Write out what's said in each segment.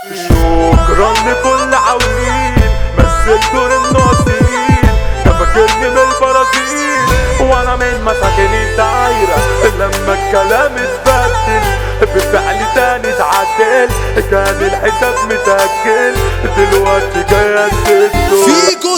شكرا لكل عويل مثل دور الناصرين ده فاكرني من البرازيل وانا من مساكن الدايرة لما الكلام اتبدل بفعل تاني اتعدل كان الحساب متأجل دلوقتي جاي اسده فيجو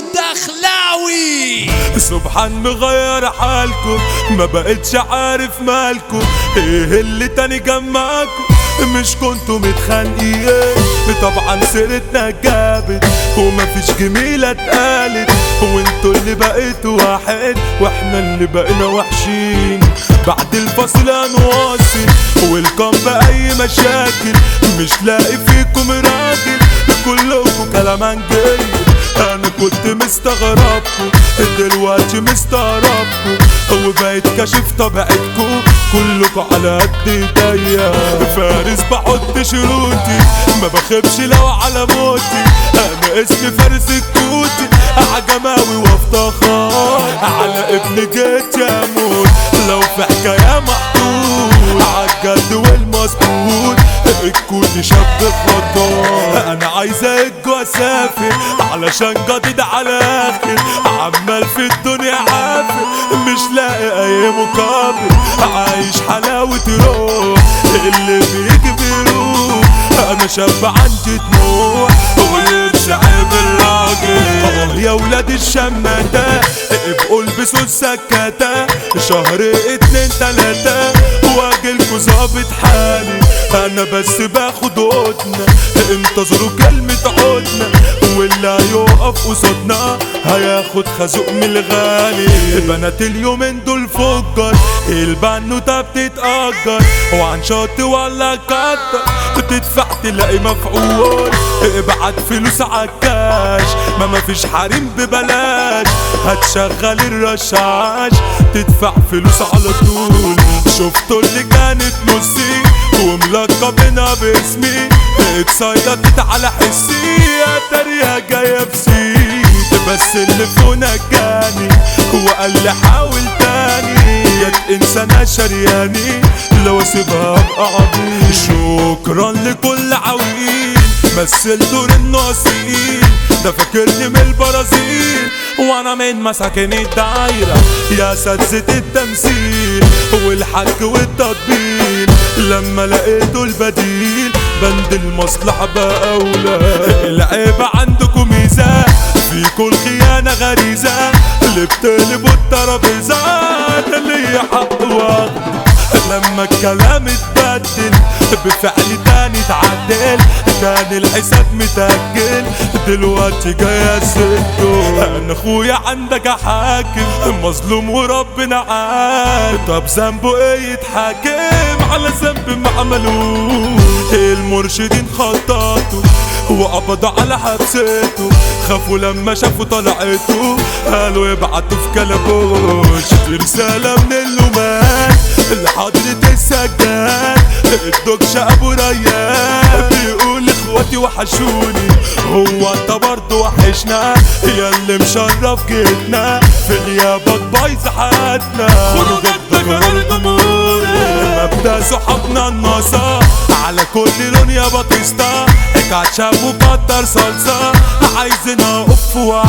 الدخلاوي سبحان مغير حالكم ما بقتش عارف مالكم ايه اللي تاني جمعكم مش كنتوا متخانقين طبعا سيرتنا جابت ومفيش جميلة اتقالت وانتوا اللي بقيتوا واحد واحنا اللي بقينا وحشين بعد الفصل هنواصل والكم بأي مشاكل مش لاقي فيكم راجل كلكم كلام عن جيد انا كنت مستغربكم دلوقتي مستغربكم وبقيت كاشف طبيعتكم كلكم على قد ايديا فارس بحط شروطي ما بخافش لو على موتي انا اسمي فارس الكوتي عجماوي وافتخر على ابن جيت يموت لو في حكايه محطوط عالجد والمظبوط الكود شاب خطار انا عايز اجي واسافر علشان جديد على اخر عمال في الدنيا عافر مش لاقي اي مقابل عايش حلاوة روح اللي بيجي بيروح انا شاب عندي طموح ويمشي عيب الراجل اه يا ولاد الشماتة ابقوا البسوا السكاتة شهر اتنين تلاتة واجيلكوا ظابط حالي انا بس باخد هدنة انتظروا كلمة عدنا واللي هيقف قصادنا هياخد خازوق من الغالي بنات اليومين دول فجر البنوتة بتتأجر وعن شط ولا كتر تدفع تلاقي مفعول ابعت فلوس عالكاش ما مفيش حريم ببلاش هتشغل الرشاش تدفع فلوس على طول شفتوا اللي كانت نصي وملقبنا باسمي اتصيدت على حسي يا تريها جاية بسيط بس اللي فونا جاني وقال لي حاول تاني يا انسانة شرياني لو اسيبها ابقى عبيط شكرا لكل عويل مثل دور الناصرين ده فاكرني من البرازيل وانا من مساكن الدايرة يا اساتذة التمثيل والحك والتطبيل لما لقيتوا البديل بند المصلحة بقى أولى العيب عندكم ميزة فيكوا الخيانة غريزة اللي بتقلبوا الترابيزة ده اللي حق واخده لما الكلام اتبدل بفعل تاني اتعدل كان الحساب متأجل دلوقتي جاي اسده انا اخويا عندك حاكم مظلوم وربنا عارف طب ذنبه ايه يتحاكم على ذنب ما عملوه المرشدين خططوا وقبضوا على حبسته خافوا لما شافوا طلعته قالوا يبعتوا في كلبوش رسالة من اللومان لحضرة السجاد الدكش ابو ريان بيقول اخواتي وحشوني هو انت برضه وحشنا يا اللي مشرف جيتنا في غيابك بايظ حياتنا خروجك ده قرار جمهوري مبدا صحابنا النصا على كل لون يا باتيستا كاتشاب وكتر صلصة عايزين اقف واحد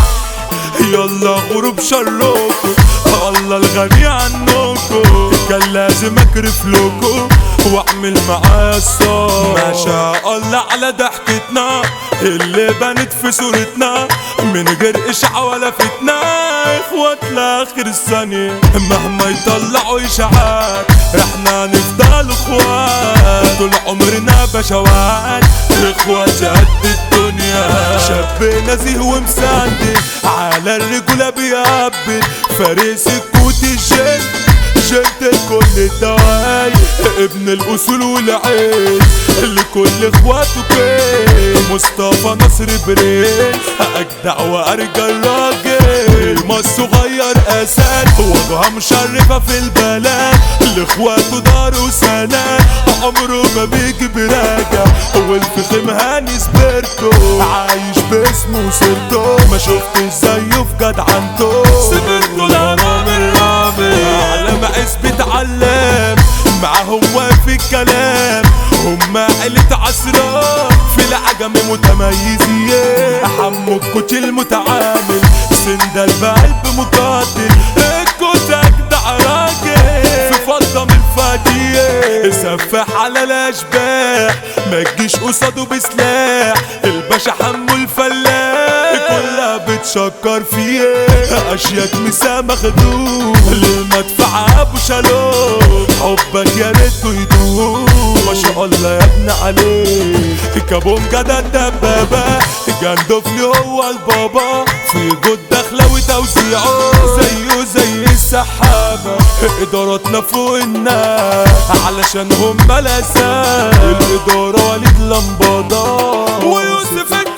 يلا غروب شروكو الله الغني عنكم كان لازم اكرف لكم واعمل معايا الصوت ما شاء الله على ضحكتنا اللي بنت في صورتنا من غير اشعة ولا فتنة اخوات لاخر الثانية مهما يطلعوا اشاعات احنا نفضل اخوات طول عمرنا بشوات اخوات قد الدنيا شاب نزيه ومساندي على الرجولة بيقبل فارس الكوت الجن جنت كل الدواي ابن الاصول والعين لكل اخواته كين مصطفى نصر برين اجدع وارجى الراجل ما الصغير اسد وجهه مشرفه في البلد لاخواته دار وسند عمره ما بيجي براجع والفخم هاني سبرتو عايش باسمه وسيرته ما شفتش زيه في جدعنته سبرتو الهرم الرابع على مقاس بيتعلم معاهم واقف الكلام هم عيلة عسران في العجم متميزين حمو الكوتش المتعامل سندل بقلب مقاتل الكوتك ده راجل في فضة من فادية سفاح على الاشباح ما تجيش قصاده بسلاح الباشا حمو الفلاح كلها بتشكر فيه اشياك مسا مخدوم للمدفع ابو شالوم حبك يا ريته يدوم ما شاء الله يا ابن عليك كابونجا ده الدبابة جندفلي هو البابا في جود داخلة وتوزيعه زيه زي السحابة إداراتنا فوق الناس علشان هم الأساس الإدارة وليد لمبادة ويوسف